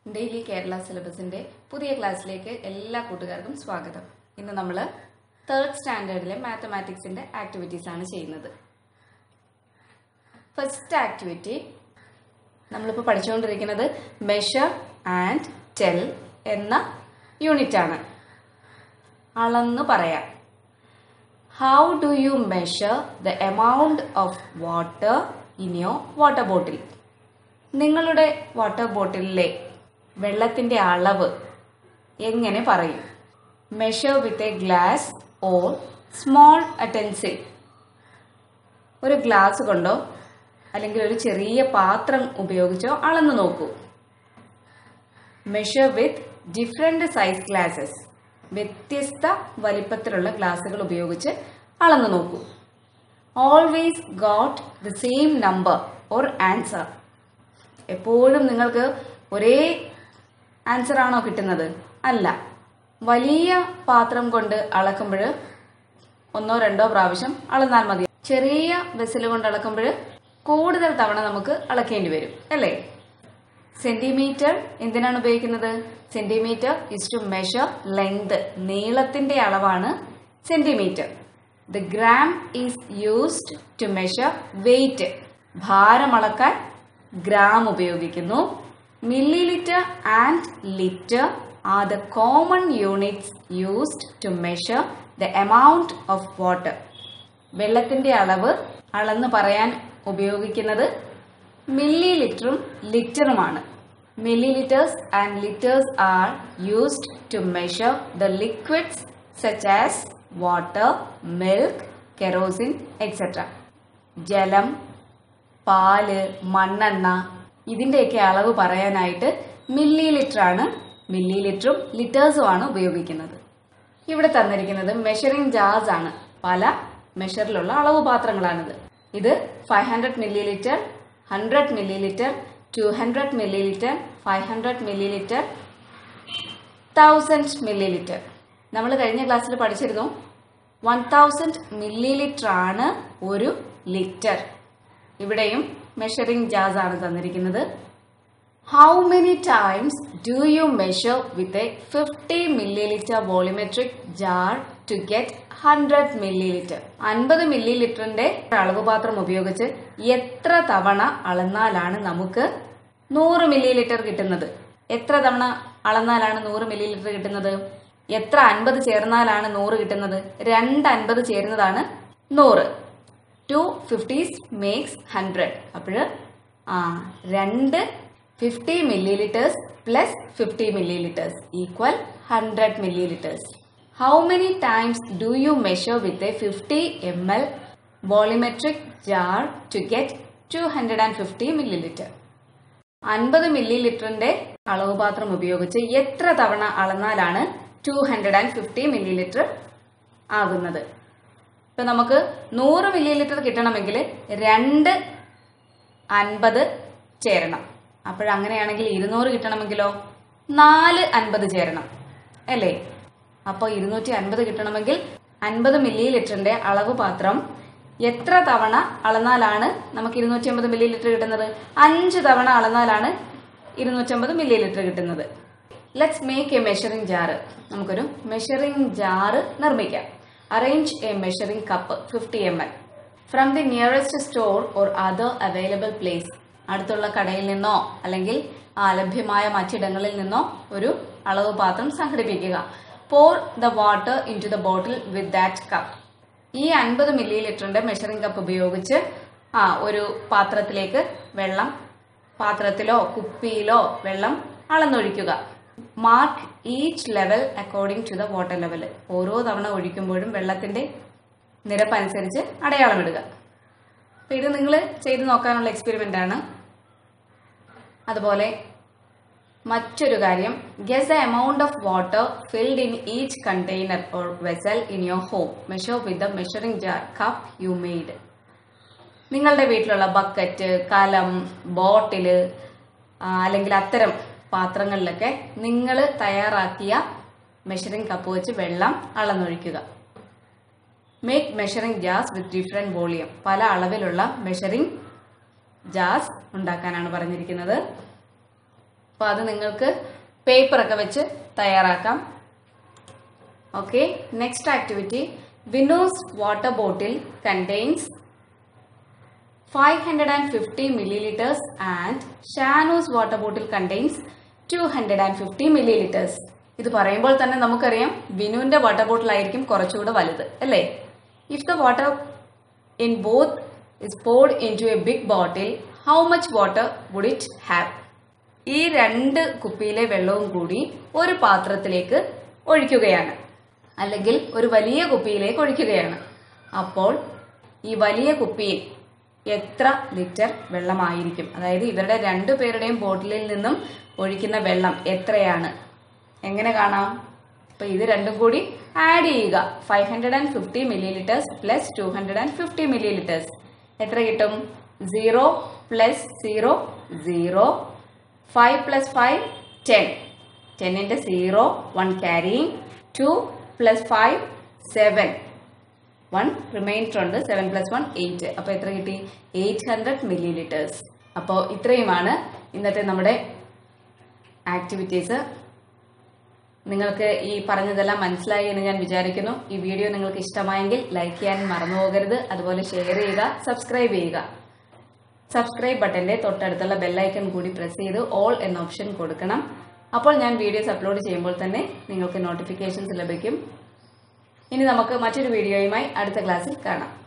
daily Kerala സിലബസിന്റെ പുതിയ ക്ലാസ്സിലേക്ക് എല്ലാ കൂട്ടുകാർക്കും സ്വാഗതം ഇന്ന് നമ്മൾ തേർഡ് സ്റ്റാൻഡേർഡിലെ മാത്തമാറ്റിക്സിന്റെ ആക്ടിവിറ്റീസ് ആണ് ചെയ്യുന്നത് ഫസ്റ്റ് ആക്ടിവിറ്റി നമ്മളിപ്പോൾ പഠിച്ചുകൊണ്ടിരിക്കുന്നത് മെഷർ ആൻഡ് ടെൽ എന്ന യൂണിറ്റ് ആണ് അളന്ന് പറയാം how do you measure the amount of water in your water bottle നിങ്ങളുടെ വാട്ടർ ബോട്ടിലിലെ വെള്ളത്തിൻ്റെ അളവ് എങ്ങനെ പറയും measure with a glass or small utensil ഒരു ഗ്ലാസ് കൊണ്ടോ അല്ലെങ്കിൽ ഒരു ചെറിയ പാത്രം ഉപയോഗിച്ചോ അളന്നു നോക്കൂ measure with different size glasses വ്യത്യസ്ത വലിപ്പത്തിലുള്ള ഗ്ലാസുകൾ ഉപയോഗിച്ച് അളന്നു നോക്കൂ always got the same number or answer എപ്പോഴും നിങ്ങൾക്ക് ഒരേ ആൻസർ ആണോ കിട്ടുന്നത് അല്ല വലിയ പാത്രം കൊണ്ട് അളക്കുമ്പോൾ ഒന്നോ രണ്ടോ പ്രാവശ്യം അളന്നാൽ മതി ചെറിയ വെസൽ കൊണ്ട് അളക്കുമ്പോൾ കൂടുതൽ തവണ നമുക്ക് അളക്കേണ്ടി വരും അല്ലേ സെന്റിമീറ്റർ എന്തിനാണ് ഉപയോഗിക്കുന്നത് centimetre is to measure length നീളത്തിന്റെ അളവാണ് centimetre the gram is used to measure weight ഭാരം അളക്കാൻ ഗ്രാം ഉപയോഗിക്കുന്നു millilitre and litre are the common units used to measure the amount of water വെള്ളത്തിന്റെ അളവ് അളന്ന് പറയാൻ ഉപയോഗിക്കുന്നത് മില്ലി ലിറ്ററും ലിറ്ററുമാണ് millilitres and litres are used to measure the liquids such as water milk kerosene etcetera ജലം പാല് മണ്ണെണ്ണ ഇതിന്റെയൊക്കെ അളവ് പറയാനായിട്ട് മില്ലി ലിറ്റർ ആണ് മില്ലി ലിറ്ററും ലിറ്റേഴ്സും ആണ് ഉപയോഗിക്കുന്നത് ഇവിടെ തന്നിരിക്കുന്നത് മെഷറിംഗ് ജാർസ് ആണ് പല മെഷറിലുള്ള അളവ് പാത്രങ്ങളാണിത് ഇത് five hundred millilitre hundred millilitre two hundred millilitre five hundred millilitre thousand millilitre നമ്മൾ കഴിഞ്ഞ ക്ലാസ്സിൽ പഠിച്ചിരുന്നു വൺ തൗസൻഡ് മില്ലി ലിറ്റർ ആണ് ഒരു ലിറ്റർ ഇവിടെയും മെഷറിംഗ് ജാസ് ആണ് തന്നിരിക്കുന്നത് how many times do you measure with a fifty millilitre volumetric jar to get hundred millilitre അൻപത് മില്ലി ലിറ്ററിന്റെ അളവ് പാത്രം ഉപയോഗിച്ച് എത്ര തവണ അളന്നാലാണ് നമുക്ക് നൂറ് മില്ലി ലിറ്റർ കിട്ടുന്നത് എത്ര തവണ അളന്നാലാണ് നൂറ് മില്ലി ലിറ്റർ കിട്ടുന്നത് എത്ര അൻപത് ചേർന്നാലാണ് നൂറ് കിട്ടുന്നത് രണ്ട് അൻപത് ചേരുന്നതാണ് നൂറ് ടു ഫിഫ്റ്റീസ് മേക്സ് ഹൺഡ്രഡ് അപ്പോൾ ആ രണ്ട് fifty millilitres plus fifty millilitres equal hundred millilitres how many times do you measure with a fifty M L volumetric jar to get two hundred and fifty millilitre അൻപത് മില്ലി ലിറ്ററിന്റെ അളവ് പാത്രം ഉപയോഗിച്ച് എത്ര തവണ അളന്നാലാണ് two hundred and fifty millilitre ആകുന്നത് ഇപ്പൊ നമുക്ക് നൂറ് മില്ലി ലിറ്റർ കിട്ടണമെങ്കിൽ രണ്ട് അൻപത് ചേരണം അപ്പോഴങ്ങനെയാണെങ്കിൽ ഇരുന്നൂറ് കിട്ടണമെങ്കിലോ നാല് അൻപത് ചേരണം അല്ലേ അപ്പോൾ ഇരുന്നൂറ്റി അൻപത് കിട്ടണമെങ്കിൽ അൻപത് മില്ലി ലിറ്ററിന്റെ അളവ് പാത്രം എത്ര തവണ അളന്നാലാണ് നമുക്ക് ഇരുന്നൂറ്റി അമ്പത് മില്ലി ലിറ്റർ കിട്ടുന്നത് അഞ്ച് തവണ അളന്നാലാണ് ഇരുന്നൂറ്റമ്പത് മില്ലി ലിറ്റർ കിട്ടുന്നത് let's make a measuring jar നമുക്കൊരു മെഷറിംഗ് ജാറ് നിർമ്മിക്കാം arrange a measuring cup fifty M L from the nearest store or other available place അടുത്തുള്ള കടയിൽ നിന്നോ അല്ലെങ്കിൽ ആ ലഭ്യമായ മറ്റിടങ്ങളിൽ നിന്നോ ഒരു അളവ് പാത്രം സംഘടിപ്പിക്കുക pour the water into the bottle with that cup ഈ അൻപത് മില്ലി ലിറ്ററിന്റെ മെഷറിംഗ് കപ്പ് ഉപയോഗിച്ച് ആ ഒരു പാത്രത്തിലേക്ക് വെള്ളം പാത്രത്തിലോ കുപ്പിയിലോ വെള്ളം അളന്നൊഴിക്കുക mark each level according to the water level ഓരോ തവണ ഒഴിക്കുമ്പോഴും വെള്ളത്തിന്റെ നിരപ്പ് അനുസരിച്ച് അടയാളമിടുക അപ്പൊ ഇത് നിങ്ങൾ ചെയ്ത് നോക്കാനുള്ള എക്സ്പെരിമെന്റ് ആണ് അതുപോലെ മറ്റൊരു കാര്യം guess the amount of water filled in each container or vessel in your home measure with the measuring jar cup you made നിങ്ങളുടെ വീട്ടിലുള്ള ബക്കറ്റ് കലം ബോട്ടില് അല്ലെങ്കിൽ അത്തരം പാത്രങ്ങളിലൊക്കെ നിങ്ങൾ തയ്യാറാക്കിയ മെഷറിംഗ് കപ്പ് വെച്ച് വെള്ളം അളന്നൊഴിക്കുക മേക്ക് മെഷറിംഗ് ജാസ് വിത്ത് ഡിഫറെൻറ്റ് വോളിയം പല അളവിലുള്ള മെഷറിംഗ് ജാസ് ഉണ്ടാക്കാനാണ് പറഞ്ഞിരിക്കുന്നത് അപ്പോൾ അത് നിങ്ങൾക്ക് പേപ്പറൊക്കെ വെച്ച് തയ്യാറാക്കാം okay next activity Vino's water bottle contains 550 milliliters and Shanu's water bottle contains 250 milliliters ഇത് പറയുമ്പോൾ തന്നെ നമുക്കറിയാം വിനുവിന്റെ വാട്ടർ ബോട്ടിൽ ആയിരിക്കും കുറച്ചുകൂടെ വലുത് അല്ലേ if the water in both is poured into a big bottle how much water would it have ഈ രണ്ട് കുപ്പിയിലെ വെള്ളവും കൂടി ഒരു പാത്രത്തിലേക്ക് ഒഴിക്കുകയാണ് അല്ലെങ്കിൽ ഒരു വലിയ കുപ്പിയിലേക്ക് ഒഴിക്കുകയാണ് അപ്പോൾ ഈ വലിയ കുപ്പിയിൽ എത്ര ലിറ്റർ വെള്ളമായിരിക്കും അതായത് ഇവരുടെ രണ്ടു പേരുടെയും ബോട്ടിലിൽ നിന്നും ഒഴിക്കുന്ന വെള്ളം എത്രയാണ് എങ്ങനെ കാണാം അപ്പൊ ഇത് രണ്ടും കൂടി ആഡ് ചെയ്യുക five hundred and fifty millilitres plus two hundred and fifty millilitres എത്ര കിട്ടും zero plus zero zero five plus five ten ടെന്നിന്റെ zero one carrying two plus five seven one reminder ഉണ്ട് seven plus one eight അപ്പോൾ എത്ര കിട്ടി eight hundred milli litres അപ്പോൾ ഇത്രയുമാണ് ഇന്നത്തെ നമ്മുടെ ആക്ടിവിറ്റീസ് നിങ്ങൾക്ക് ഈ പറഞ്ഞതെല്ലാം മനസ്സിലായി എന്ന് ഞാൻ വിചാരിക്കുന്നു ഈ വീഡിയോ നിങ്ങൾക്ക് ഇഷ്ടമായെങ്കിൽ ലൈക്ക് ചെയ്യാൻ മറന്നു പോകരുത് അതുപോലെ ഷെയർ ചെയ്യുക സബ്സ്ക്രൈബ് ചെയ്യുക സബ്സ്ക്രൈബ് ബട്ടന്റെ തൊട്ടടുത്തുള്ള ബെല്ലൈക്കൺ കൂടി പ്രസ് ചെയ്ത് ഓൾ എന്ന ഓപ്ഷൻ കൊടുക്കണം അപ്പോൾ ഞാൻ വീഡിയോസ് അപ്ലോഡ് ചെയ്യുമ്പോൾ തന്നെ നിങ്ങൾക്ക് നോട്ടിഫിക്കേഷൻസ് ലഭിക്കും ഇനി നമുക്ക് മറ്റൊരു വീഡിയോയുമായി അടുത്ത ക്ലാസ്സിൽ കാണാം